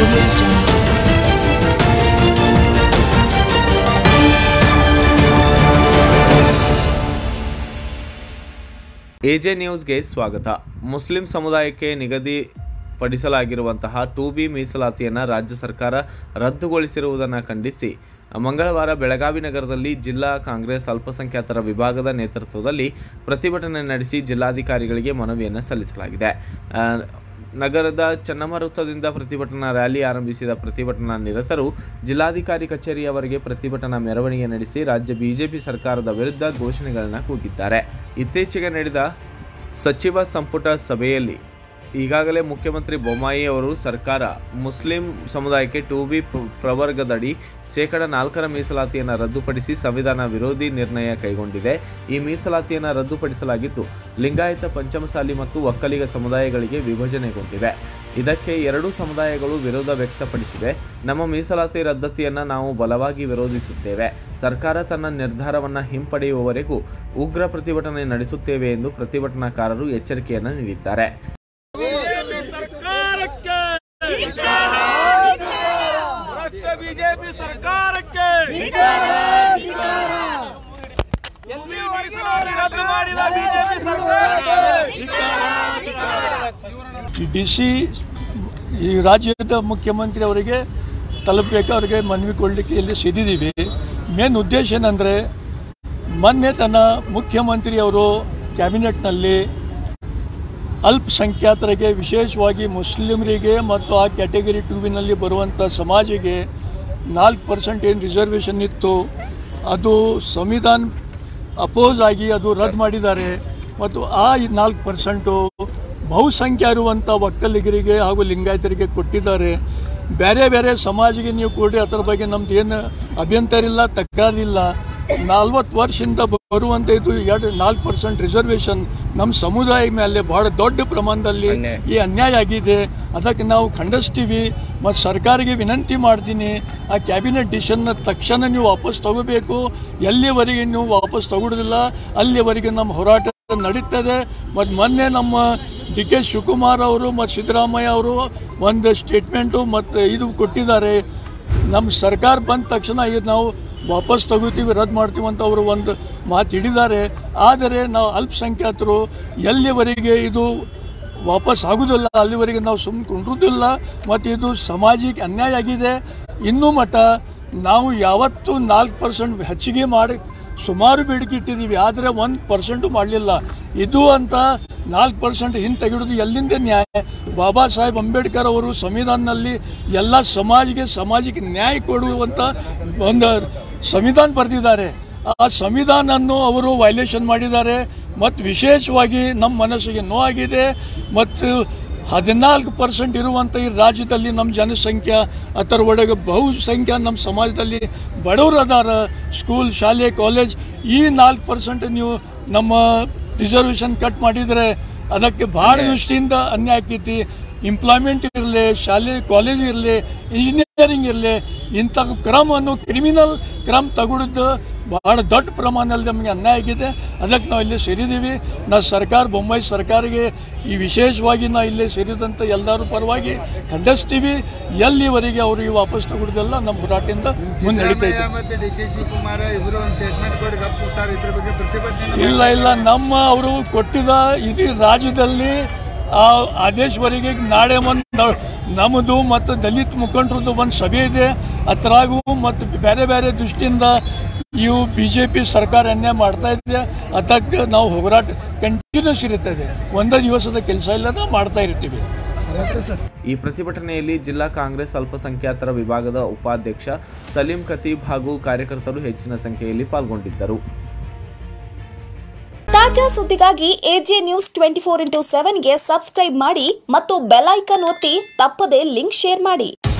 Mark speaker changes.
Speaker 1: Audio Jungle.
Speaker 2: AJ ನ್ಯೂಸ್ಗೆ ಸ್ವಾಗತ Muslim ಸಮುದಾಯಕ್ಕೆ ನಿಗದಿಪಡಿಸಲಾಗಿರುವಂತಹ ಟೂ ಬಿ ಮೀಸಲಾತಿಯನ್ನು ರಾಜ್ಯ ಸರ್ಕಾರ ರದ್ದುಗೊಳಿಸಿರುವುದನ್ನು ಖಂಡಿಸಿ ಮಂಗಳವಾರ ಬೆಳಗಾವಿ ನಗರದಲ್ಲಿ ಜಿಲ್ಲಾ ಕಾಂಗ್ರೆಸ್ ಅಲ್ಪಸಂಖ್ಯಾತರ ವಿಭಾಗದ ನೇತೃತ್ವದಲ್ಲಿ ಪ್ರತಿಭಟನೆ ನಡೆಸಿ ಜಿಲ್ಲಾಧಿಕಾರಿಗಳಿಗೆ ಮನವಿಯನ್ನು ಸಲ್ಲಿಸಲಾಗಿದೆ ಆ, ನಗರದ ಚನ್ನಮ್ಮ ವೃತ್ತದಿಂದ ಪ್ರತಿಭಟನಾ ರ್ಯಾಲಿ ಆರಂಭಿಸಿದ ಪ್ರತಿಭಟನಾ ನಿರತರು ಜಿಲ್ಲಾಧಿಕಾರಿ ಕಚೇರಿಯವರೆಗೆ ಪ್ರತಿಭಟನಾ ಮೆರವಣಿಗೆ ನಡೆಸಿ ರಾಜ್ಯ ಬಿಜೆಪಿ ಸರ್ಕಾರದ ವಿರುದ್ಧ ಘೋಷಣೆಗಳನ್ನು ಕೂಗಿದ್ದಾರೆ ಇತ್ತೀಚೆಗೆ ನಡೆದ ಸಚಿವ ಸಂಪುಟ ಸಭೆಯಲ್ಲಿ ಈಗಾಗಲೇ ಮುಖ್ಯಮಂತ್ರಿ ಬೊಮ್ಮಾಯಿ ಅವರು ಸರ್ಕಾರ ಮುಸ್ಲಿಂ ಸಮುದಾಯಕ್ಕೆ ಟು ಬಿ ಪ್ರವರ್ಗದಡಿ ಶೇಕಡ ನಾಲ್ಕರ ಮೀಸಲಾತಿಯನ್ನು ರದ್ದುಪಡಿಸಿ ಸಂವಿಧಾನ ವಿರೋಧಿ ನಿರ್ಣಯ ಕೈಗೊಂಡಿದೆ ಈ ಮೀಸಲಾತಿಯನ್ನು ರದ್ದುಪಡಿಸಲಾಗಿದ್ದು ಲಿಂಗಾಯತ ಪಂಚಮಸಾಲಿ ಮತ್ತು ಒಕ್ಕಲಿಗ ಸಮುದಾಯಗಳಿಗೆ ವಿಭಜನೆಗೊಂಡಿವೆ ಇದಕ್ಕೆ ಎರಡೂ ಸಮುದಾಯಗಳು ವಿರೋಧ ವ್ಯಕ್ತಪಡಿಸಿವೆ ನಮ್ಮ ಮೀಸಲಾತಿ ರದ್ದತಿಯನ್ನು ನಾವು ಬಲವಾಗಿ ವಿರೋಧಿಸುತ್ತೇವೆ ಸರ್ಕಾರ ತನ್ನ ನಿರ್ಧಾರವನ್ನು ಹಿಂಪಡೆಯುವವರೆಗೂ ಉಗ್ರ ಪ್ರತಿಭಟನೆ ನಡೆಸುತ್ತೇವೆ ಎಂದು ಪ್ರತಿಭಟನಾಕಾರರು ಎಚ್ಚರಿಕೆಯನ್ನು ನೀಡಿದ್ದಾರೆ
Speaker 3: ಬಿಜೆಪಿ ಸರ್ಕಾರಕ್ಕೆ ಭ್ರಷ್ಟ ಬಿಜೆಪಿ ಸರ್ಕಾರಕ್ಕೆ ಎಲ್ಲಿ ಮೀಸಲಾತಿ ರದ್ದು ಮಾಡಿದ ಬಿಜೆಪಿ ಸರ್ಕಾರಕ್ಕೆ
Speaker 4: ಡಿ ಸಿ ಈ ರಾಜ್ಯದ ಮುಖ್ಯಮಂತ್ರಿ ಅವರಿಗೆ ತಲುಪಬೇಕು ಅವರಿಗೆ ಮನವಿ ಕೊಡಲಿಕ್ಕೆ ಇಲ್ಲಿ ಸಿದ್ದಿದ್ದೀವಿ ಮೇನ್ ಉದ್ದೇಶ ಏನಂದರೆ ಮೊನ್ನೆ ತನ್ನ ಮುಖ್ಯಮಂತ್ರಿ ಅವರು ಕ್ಯಾಬಿನೆಟ್ನಲ್ಲಿ ಅಲ್ಪಸಂಖ್ಯಾತರಿಗೆ ವಿಶೇಷವಾಗಿ ಮುಸ್ಲಿಮರಿಗೆ ಮತ್ತು ಆ ಕ್ಯಾಟಗರಿ ಟೂವಿನಲ್ಲಿ ಬರುವಂಥ ಸಮಾಜಿಗೆ ನಾಲ್ಕು ಪರ್ಸೆಂಟ್ ಏನು ರಿಸರ್ವೇಷನ್ ಇತ್ತು ಅದು ಸಂವಿಧಾನ ಅಪೋಸ್ ಆಗಿ ಅದು ರದ್ದು ಮಾಡಿದ್ದಾರೆ ಮತ್ತು ಆ ನಾಲ್ಕು ಪರ್ಸೆಂಟು ಬಹುಸಂಖ್ಯೆ ಇರುವಂಥ ಒಕ್ಕಲಿಗರಿಗೆ ಹಾಗೂ ಲಿಂಗಾಯತರಿಗೆ ಕೊಟ್ಟಿದ್ದಾರೆ ಬೇರೆ ಬೇರೆ ಸಮಾಜಿಗೆ ನೀವು ಕೊಡ್ರಿ ಅದರ ಬಗ್ಗೆ ನಮ್ದು ಏನು ಅಭ್ಯಂತರ ಇಲ್ಲ ತಕರಾರಿಲ್ಲ ನಲ್ವತ್ತು ವರ್ಷದಿಂದ ಬರುವಂಥ ಇದು ಎರಡು ನಾಲ್ಕು ಪರ್ಸೆಂಟ್ ರಿಸರ್ವೇಷನ್ ನಮ್ಮ ಸಮುದಾಯ ಮೇಲೆ ಬಹಳ ದೊಡ್ಡ ಪ್ರಮಾಣದಲ್ಲಿ ಈ ಅನ್ಯಾಯ ಆಗಿದೆ ಅದಕ್ಕೆ ನಾವು ಖಂಡಿಸ್ತೀವಿ ಮತ್ತು ಸರ್ಕಾರಕ್ಕೆ ವಿನಂತಿ ಮಾಡ್ತೀನಿ ಆ ಕ್ಯಾಬಿನೆಟ್ ಡಿಸಿಷನ್ನ ತಕ್ಷಣ ನೀವು ವಾಪಸ್ ತಗೋಬೇಕು ಎಲ್ಲಿವರೆಗೆ ನೀವು ವಾಪಸ್ ತಗೊಳ್ಳೋದಿಲ್ಲ ಅಲ್ಲಿವರೆಗೆ ನಮ್ಮ ಹೋರಾಟ ನಡೀತದೆ ಮತ್ತು ಮೊನ್ನೆ ನಮ್ಮ ಡಿ ಕೆ ಶಿವಕುಮಾರ್ ಅವರು ಮತ್ತು ಸಿದ್ದರಾಮಯ್ಯ ಅವರು ಒಂದು ಸ್ಟೇಟ್ಮೆಂಟು ಮತ್ತು ಇದು ಕೊಟ್ಟಿದ್ದಾರೆ ನಮ್ಮ ಸರ್ಕಾರ ಬಂದ ತಕ್ಷಣ ಇದು ನಾವು ವಾಪಸ್ ತಗೋತೀವಿ ರದ್ದು ಮಾಡ್ತೀವಿ ಅಂತ ಅವರು ಒಂದು ಮಾತು ಹಿಡಿದ್ದಾರೆ ಆದರೆ ನಾವು ಅಲ್ಪಸಂಖ್ಯಾತರು ಎಲ್ಲಿವರೆಗೆ ಇದು ವಾಪಸ್ ಆಗುವುದಿಲ್ಲ ಅಲ್ಲಿವರೆಗೆ ನಾವು ಸುಮ್ಮನೆ ಕುಂಡ್ರುದಿಲ್ಲ ಮತ್ತು ಇದು ಸಮಾಜಕ್ಕೆ ಅನ್ಯಾಯ ಆಗಿದೆ ಇನ್ನೂ ಮಟ್ಟ ನಾವು ಯಾವತ್ತೂ ನಾಲ್ಕು ಪರ್ಸೆಂಟ್ ಹೆಚ್ಚಿಗೆ ಮಾಡಿ ಸುಮಾರು ಬೇಡಿಕೆ ಇಟ್ಟಿದ್ದೀವಿ ಆದರೆ ಒಂದು ಪರ್ಸೆಂಟು ಮಾಡಲಿಲ್ಲ ಇದು ಅಂತ ನಾಲ್ಕು ಪರ್ಸೆಂಟ್ ಹಿಂದೆ ತೆಗೆಯೋದು ಎಲ್ಲಿಂದ ನ್ಯಾಯ ಬಾಬಾ ಸಾಹೇಬ್ ಅಂಬೇಡ್ಕರ್ ಅವರು ಸಂವಿಧಾನದಲ್ಲಿ ಎಲ್ಲ ಸಮಾಜಿಗೆ ಸಮಾಜಕ್ಕೆ ನ್ಯಾಯ ಕೊಡುವಂಥ ಒಂದು ಸಂವಿಧಾನ ಬರೆದಿದ್ದಾರೆ ಆ ಸಂವಿಧಾನವನ್ನು ಅವರು ವೈಲೇಷನ್ ಮಾಡಿದ್ದಾರೆ ಮತ್ತು ವಿಶೇಷವಾಗಿ ನಮ್ಮ ಮನಸ್ಸಿಗೆ ನೋವಾಗಿದೆ ಮತ್ತು ಹದಿನಾಲ್ಕು ಪರ್ಸೆಂಟ್ ಇರುವಂಥ ಈ ರಾಜ್ಯದಲ್ಲಿ ನಮ್ಮ ಜನಸಂಖ್ಯೆ ಅದರ ಒಳಗೆ ಬಹುಸಂಖ್ಯೆ ನಮ್ಮ ಸಮಾಜದಲ್ಲಿ ಬಡವರು ಅದಾರ ಸ್ಕೂಲ್ ಶಾಲೆ ಕಾಲೇಜ್ ಈ ನಾಲ್ಕು ಪರ್ಸೆಂಟ್ ನೀವು ನಮ್ಮ ರಿಸರ್ವೇಷನ್ ಕಟ್ ಮಾಡಿದರೆ ಅದಕ್ಕೆ ಭಾಳ ದೃಷ್ಟಿಯಿಂದ ಅನ್ಯಾಯ ಆಕೈತಿ ಎಂಪ್ಲಾಯ್ಮೆಂಟ್ ಇರಲಿ ಶಾಲೆ ಕಾಲೇಜ್ ಇರಲಿ ಇಂಜಿನಿಯರಿಂಗ್ ಇರಲಿ ಇಂಥ ಕ್ರಮವನ್ನು ಕ್ರಿಮಿನಲ್ ಕ್ರಮ ತಗೊಳ್ಳೋದು ಬಹಳ ದೊಡ್ಡ ಪ್ರಮಾಣದಲ್ಲಿ ನಮಗೆ ಅನ್ಯಾಯ ಆಗಿದೆ ಅದಕ್ಕೆ ನಾವು ಇಲ್ಲಿ ಸೇರಿದ್ದೀವಿ ನಾವು ಸರ್ಕಾರ ಬೊಂಬೈ ಸರ್ಕಾರಿಗೆ ಈ ವಿಶೇಷವಾಗಿ ನಾವು ಇಲ್ಲಿ ಸೇರಿದಂಥ ಎಲ್ಲರೂ ಪರವಾಗಿ ಖಂಡಿಸ್ತೀವಿ ಎಲ್ಲಿವರೆಗೆ ಅವರಿಗೆ ವಾಪಸ್ ತಗೊಳ್ಳೋದೆಲ್ಲ ನಮ್ಮ ಹೋರಾಟದಿಂದ ಮುಂದೆ ನಡೀತಾ ಇದೆ
Speaker 5: ಮತ್ತೆ ಡಿ ಕೆ ಶಿವಕುಮಾರ್ ಇವರು ಒಂದು ಸ್ಟೇಟ್ಮೆಂಟ್ ಕೊಡಿ ಗಪ್ ಕೂತಾರೆ ಇದ್ರ ಬಗ್ಗೆ ಪ್ರತಿಭಟನೆ
Speaker 4: ಇಲ್ಲ ಇಲ್ಲ ನಮ್ಮ ಅವರು ಕೊಟ್ಟಿದ ಇಡೀ ರಾಜ್ಯದಲ್ಲಿ ಆ ಆದೇಶವರೆಗೆ ನಾಳೆ ಒಂದು ನಮ್ಮದು ಮತ್ತು ದಲಿತ ಮುಖಂಡರದ್ದು ಒಂದು ಸಭೆ ಇದೆ ಅದ್ರಾಗೂ ಮತ್ತು ಬೇರೆ ಬೇರೆ ದೃಷ್ಟಿಯಿಂದ ಇವು ಬಿ ಜೆ ಪಿ ಸರ್ಕಾರ ಅನ್ಯಾಯ ಮಾಡ್ತಾ ಇದೆ ಅದಕ್ಕೆ ನಾವು ಹೋರಾಟ ಕಂಟಿನ್ಯೂಸ್ ಇರುತ್ತದೆ ಒಂದೇ ದಿವಸದ ಕೆಲಸ ಇಲ್ಲ ನಾವು ಮಾಡ್ತಾ ಇರ್ತೀವಿ
Speaker 2: ಈ ಪ್ರತಿಭಟನೆಯಲ್ಲಿ ಜಿಲ್ಲಾ ಕಾಂಗ್ರೆಸ್ ಅಲ್ಪಸಂಖ್ಯಾತರ ವಿಭಾಗದ ಉಪಾಧ್ಯಕ್ಷ ಸಲೀಂ ಖತೀಬ್ ಹಾಗೂ ಕಾರ್ಯಕರ್ತರು ಹೆಚ್ಚಿನ ಸಂಖ್ಯೆಯಲ್ಲಿ ಪಾಲ್ಗೊಂಡಿದ್ದರು
Speaker 6: ತಾಜಾ ಸುದ್ದಿಗಾಗಿ A J news twenty four into ಸೆವೆನ್ಗೆ ಸಬ್ಸ್ಕ್ರೈಬ್ ಮಾಡಿ ಮತ್ತು ಬೆಲ್ ಐಕನ್ ಒತ್ತಿ ತಪ್ಪದೇ ಲಿಂಕ್ ಶೇರ್ ಮಾಡಿ